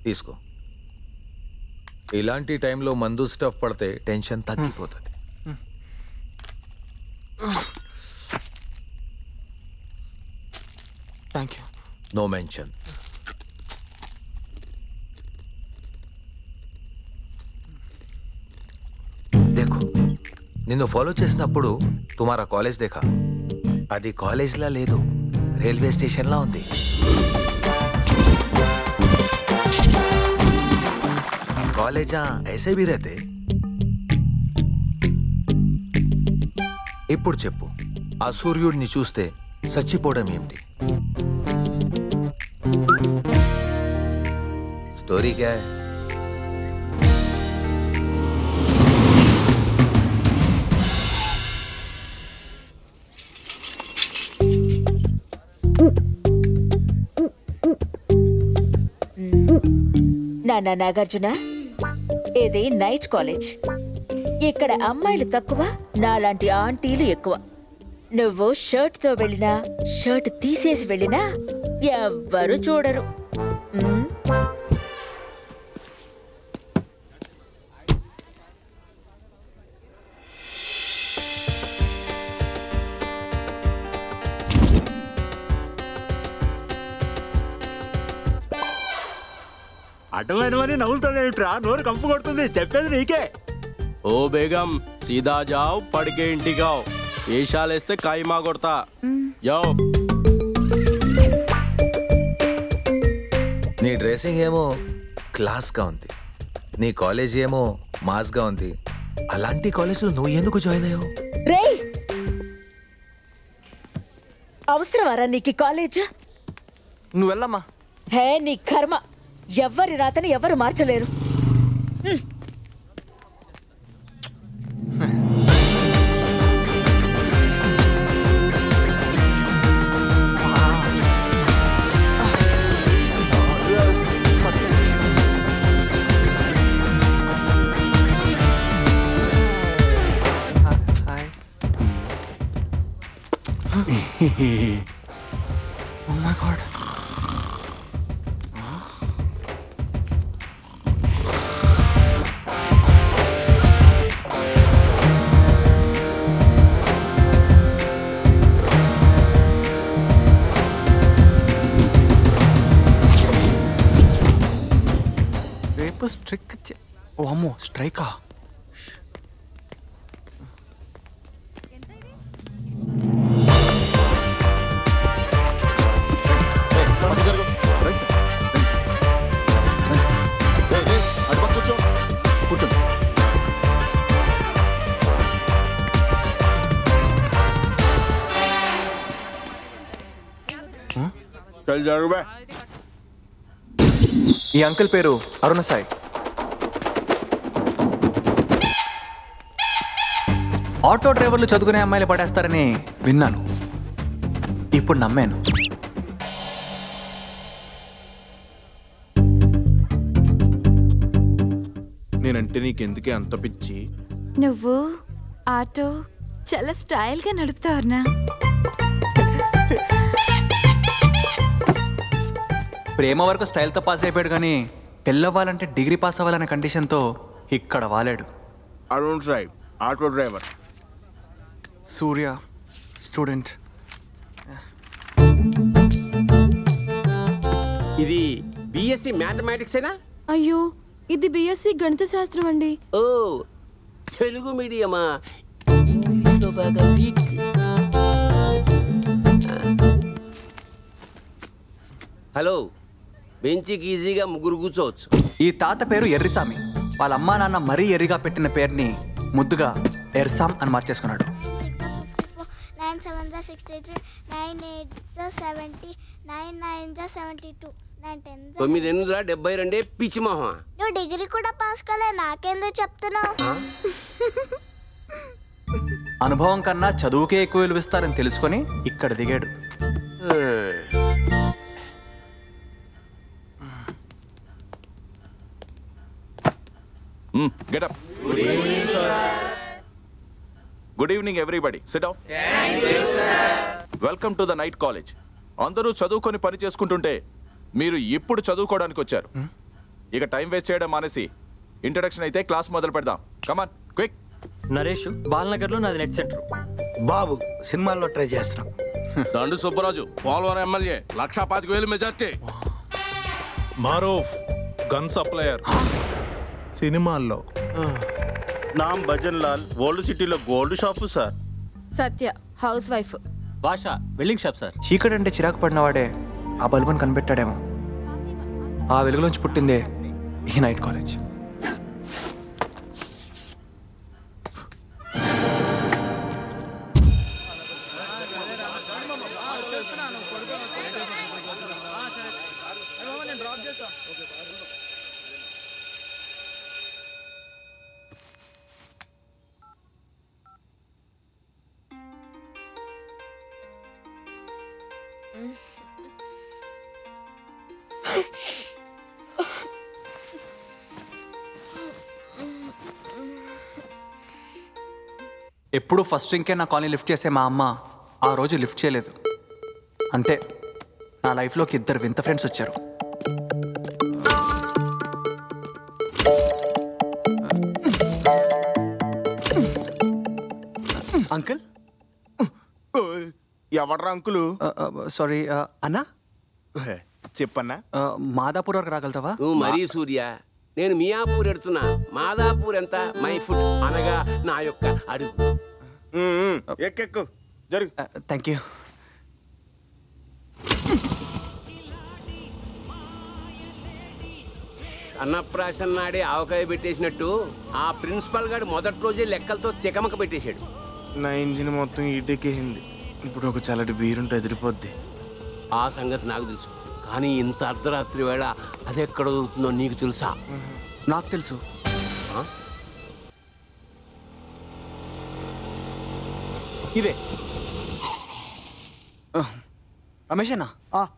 తీసుకో ఇలాంటి టైంలో మందు స్టఫ్ పడితే టెన్షన్ తగ్గిపోతుంది థ్యాంక్ యూ నో మెన్షన్ देखो నిన్ను ఫాలో చేసినప్పుడు తుమారా కాలేజ్ దేఖా అది కాలేజ్లా లేదు రైల్వే స్టేషన్లా ఉంది కాలేజా ऐसे भी रहते ఇప్పుడు చెప్పు ఆ సూర్యుడిని చూస్తే చచ్చిపోవడం ఏమిటి స్టోరీ క్యా है? నాన్న నాగార్జున ఇది నైట్ కాలేజ్ ఇక్కడ అమ్మాయిలు తక్కువ నాలాంటి ఆంటీలు ఎక్కువ నువ్వు షర్ట్ తో వెళ్ళినా షర్ట్ తీసేసి వెళ్ళినా ఎవ్వరు చూడరు ఉమ్, అడ్డమైనవని నవ్వుతానేమిట్రా నోరు కంపు కొడుతుంది చెప్పేది నీకే ఓ బేగం సీదా జావ్ పడికే ఇంటికావ్ ఏషాలేస్తే కాయిమా కొడతా యో నీ డ్రెస్సింగ్ ఏమో క్లాస్గా ఉంది నీ కాలేజ్ ఏమో మాస్గా ఉంది అలాంటి కాలేజ్లో నువ్వు ఎందుకు జాయిన్ అయ్యావు రేయ్ అవసరమారా నీకు ఈ కాలేజ్ నువ్వు వెళ్ళమ్మా హే నీ కర్మ ఎవ్వరి రాతని ఎవరు మార్చలేరు హాయ్ ఓ మై గాడ్ రేపు స్ట్రైక్ ఓ అమ్మో స్ట్రైకా చల్ జరుగు బే ఈ అంకుల్ పేరు అరుణ సాయి ఆటో డ్రైవర్లు చదువుకునే అమ్మాయిలు పడేస్తారని విన్నాను ఇప్పుడు నమ్మాను నేనంటే నీకెందుకే అంత పిచ్చి నువ్వు ఆటో చాలా స్టైల్గా నడుపుతావునా ప్రేమ వరకు స్టైల్తో పాస్ అయిపోయాడు కానీ పెళ్ళవ్వాలంటే డిగ్రీ పాస్ అవ్వాలనే కండిషన్తో ఇక్కడ వాలాడు Arun Sai auto driver Surya student ఇది బిఎస్సి మ్యాథమెటిక్స్ ఏనా అయ్యో ఇది బిఎస్సి గణిత శాస్త్రం అండి ఓ తెలుగు మీడియమా ఇంగ్లీష్లో బాగా వీక్ హలో బెంచికి ఈజీగా ముగ్గురు కూర్చోవచ్చు ఈ తాత పేరు ఎర్రిసామి వాళ్ళ అమ్మా నాన్న మరీ ఎర్రిగా పెట్టిన పేరుని ముద్దుగా ఎర్సామ్ అని మార్చేసుకున్నాడు నైన్ సెవెన్ జా సిక్స్టీ త్రీ నైన్ ఎయిట్ జా సెవెంటీ నైన్ నైన్ జా సెవెంటీ టూ నైన్ టెన్ జా తొమ్మిది ఎనిమిదిలా డెబ్బై రెండే పిచ్చి మొహం నువ్వు డిగ్రీ కూడా పాస్ కాలే నాకెందుకు చెప్తున్నావు అనుభవం కన్నా చదువుకే ఎక్కువ విలువిస్తారని తెలుసుకొని ఇక్కడ దిగాడు get up good evening everybody sit down welcome to the night college అందరూ చదువుకొని పని చేసుకుంటుంటే మీరు ఇప్పుడు చదువుకోవడానికి వచ్చారు ఇక టైం వేస్ట్ చేయడం మానేసి ఇంట్రడక్షన్ అయితే క్లాస్ మొదలు పెడదాం కమాన్ క్విక్ నరేష్ బాలనగర్లో నాది నెట్ సెంటర్ బాబు సినిమాల్లో ట్రై చేస్తున్నాం దండు సుబ్బరాజు పోలవరం ఎమ్మెల్యే లక్షా పాతిక వేలు మెజార్టీ మారూఫ్ గన్ సప్లయర్ సినిమాల్లో నామ్ భజన్ లాల్ ఓల్డ్ సిటీలో gold shop sir Satya house wife Basha welding shop sir చీకటి అంటే చిరాకు పడినవాడే ఆ బల్బుని కనిపెట్టాడేమో ఆ వెలుగులోంచి పుట్టిందే ఈ నైట్ కాలేజ్ ఎప్పుడు ఫస్ట్ డ్రింకే నా కాలనీ లిఫ్ట్ చేసే మా అమ్మ ఆ రోజు లిఫ్ట్ చేయలేదు అంతే నా లైఫ్లోకి ఇద్దరు వింత ఫ్రెండ్స్ వచ్చారు అంకుల్ ఎవడ్రా అంకులు సారీ అన్నా చెప్పన్నా మాదాపూర్ వరకు రాగలుగుతావా నువ్వు మరీ సూర్య నేను మియాపూర్ ఎడుతున్నా మాదాపూర్ ఎంత మై ఫుట్ అనగా నా యొక్క అడుగు ఎక్కెక్కు జరుగు థ్యాంక్ యూ అన్నప్రాసన నాడే ఆవకాయ పెట్టేసినట్టు ఆ ప్రిన్సిపల్ గారు మొదటి రోజే లెక్కలతో తికమక పెట్టేశాడు నా ఇంజిన్ మొత్తం ఈటెక్కింది ఇప్పుడు ఒక చల్లటి బీరుంటే ఎదిరిపోద్ది ఆ సంగతి నాకు తెలుసు కానీ ఇంత అర్ధరాత్రి వేళ అది ఎక్కడ దొరుకుతుందో నీకు తెలుసా నాకు తెలుసు ఆ? ఇదే రమేష్ అన్నా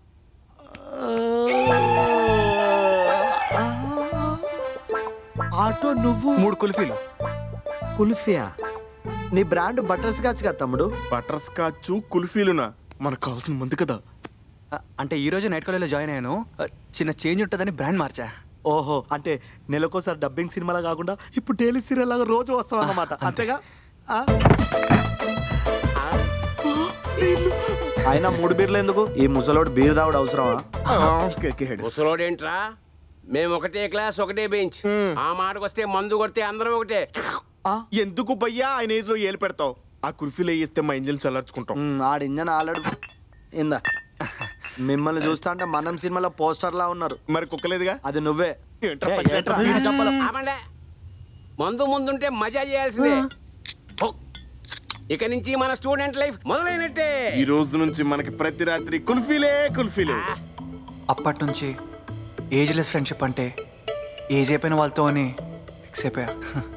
ఆటో నువ్వు మూడు కుల్ఫీలు కుల్ఫియా నీ బ్రాండ్ బటర్ స్కాచ్ కదా తమ్ముడు బటర్ స్కాచ్ కుల్ఫీలునా మనకు కావాల్సిన మంది కదా ఆ, అంటే ఈ రోజు నైట్ కాలేజ్లో జాయిన్ అయ్యాను ఆ, చిన్న చేంజ్ ఉంటుందని బ్రాండ్ మార్చా ఓహో అంటే నెలకోసారి డబ్బింగ్ సినిమాలా కాకుండా ఇప్పుడు డైలీ సీరియల్ లాగా రోజు వస్తావు అన్నమాట అంతేగా ఆ? అయినా మూడు బీర్లు ఎందుకు ఈ ముసలోడు బీర్ తాగుడు అవసరమా ముసలోడేంట్రా మేము ఒకటే క్లాస్ ఒకటే బెంచ్ ఆ మాటకు వస్తే మందు కొడితే అందరం ఒకటే ఎందుకు భయ్యా ఆయన ఏజ్ లో ఏలు పెడతావు ఆ కుల్ఫీలు వేయిస్తే మా ఇంజిన్ చల్లార్చుకుంటాం ఉమ్, ఆడి ఇంజన్ ఆల్రెడీ ఇందా మిమ్మల్ని చూస్తా అంటే మనం సినిమాలో పోస్టర్ లా ఉన్నారు మరి కుక్కలేదుగా అది నువ్వే ఏంట్రా ఏ, పచ్చి ఏంట్రా? ఏంట్రా? చెప్పాలా? ఆపండే మందు ముందుంటే మజా చేయాల్సిందే హో. ఇక నుంచి మన స్టూడెంట్ లైఫ్ మొదలైనట్టే ఈ రోజు నుంచి మనకి ప్రతి రాత్రి కుల్ఫీలే కుల్ఫీలే అప్పటి నుంచి ఏజ్లెస్ ఫ్రెండ్షిప్ అంటే ఏజ్ అయిపోయిన వాళ్ళతో అని ఫిక్స్ అయిపోయా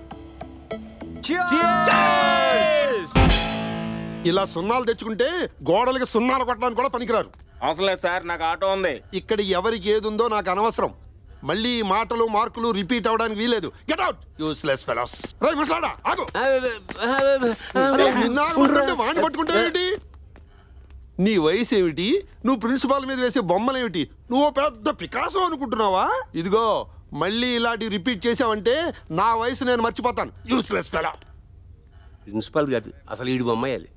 ఇలా సున్నాలు తెచ్చుకుంటే గోడలకి సున్నాలు కొట్టడానికి కూడా పనికిరారు అవసరం లేదు సార్ నాకు ఆటో ఉంది ఇక్కడ ఎవరికి ఏదుందో నాకు అనవసరం మళ్ళీ ఈ మాటలు మార్కులు రిపీట్ అవడానికి వీలేదు గెట్ అవుట్ యూస్లెస్ ఫెలోస్ రై ముసలాడా ఆగు అరే, నిన్ను ఆగమంటుంటే వాణ్ణి పట్టుకుంటావేమిటి నీ వయసు ఏమిటి నువ్వు ప్రిన్సిపాల్ మీద వేసే బొమ్మలు ఏమిటి నువ్వు ఓ పెద్ద పికాసో అనుకుంటున్నావా ఇదిగో మళ్ళీ ఇలాంటి రిపీట్ చేసావంటే నా వయసు నేను మర్చిపోతాను యూస్లెస్ ఫెలో ప్రిన్సిపల్ కాదు అసలు ఈడు బొమ్మాయి అది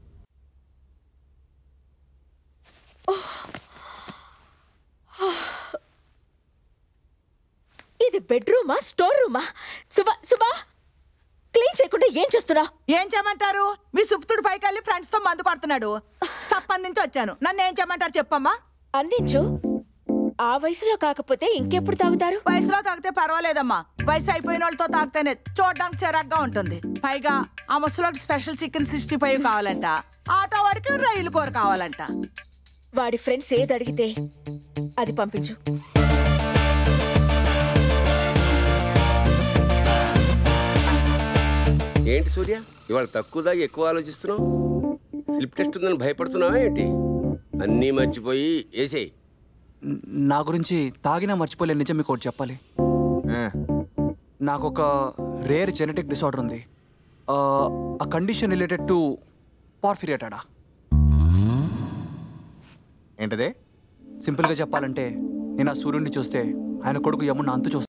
ఇది బెడ్రూమా స్టోర్ రూమా సుబా సుబా క్లీన్ చేయకుండా ఏం చేస్తున్నా ఏం చేయమంటారు మీ సుప్తుడు పైకి వెళ్ళి ఫ్రెండ్స్ తో మందు కొడుతున్నాడు స్టప్ వచ్చాను నన్ను ఏం చేయమంటారు చెప్పమ్మా అందించు ఆ వయసులో కాకపోతే ఇంకెప్పుడు తాగుతారు వయసులో తాగితే పర్వాలేదమ్మా వయసు అయిపోయిన వాళ్ళతో తాగితేనే చూడడానికి చిరాగ్గా ఉంటుంది పైగా ఆ ముసలోకి స్పెషల్ చికెన్ సిక్స్టీ ఫైవ్ కావాలంట ఆటో వాడికి రైలు కూర కావాలంట వాడి ఫ్రెండ్స్ ఏది అడిగితే అది పంపించు ఏంటి సూర్య ఇవాళ తక్కువ దాకా ఎక్కువ ఆలోచిస్తున్నావు స్లిప్ టెస్ట్ ఉందని భయపడుతున్నావా ఏంటి అన్నీ మర్చిపోయి వేసేయి నా గురించి తాగినా మర్చిపోలే నిజం మీకు ఒకటి చెప్పాలి నాకు ఒక రేర్ జెనెటిక్ డిసార్డర్ ఉంది ఆ, ఆ కండిషన్ రిలేటెడ్ టు పార్ఫిరియేటాడా ఏంటదే సింపుల్గా చెప్పాలంటే నేను ఆ సూర్యుడిని చూస్తే ఆయన కొడుకు యమున్న అంతు చూస్తాను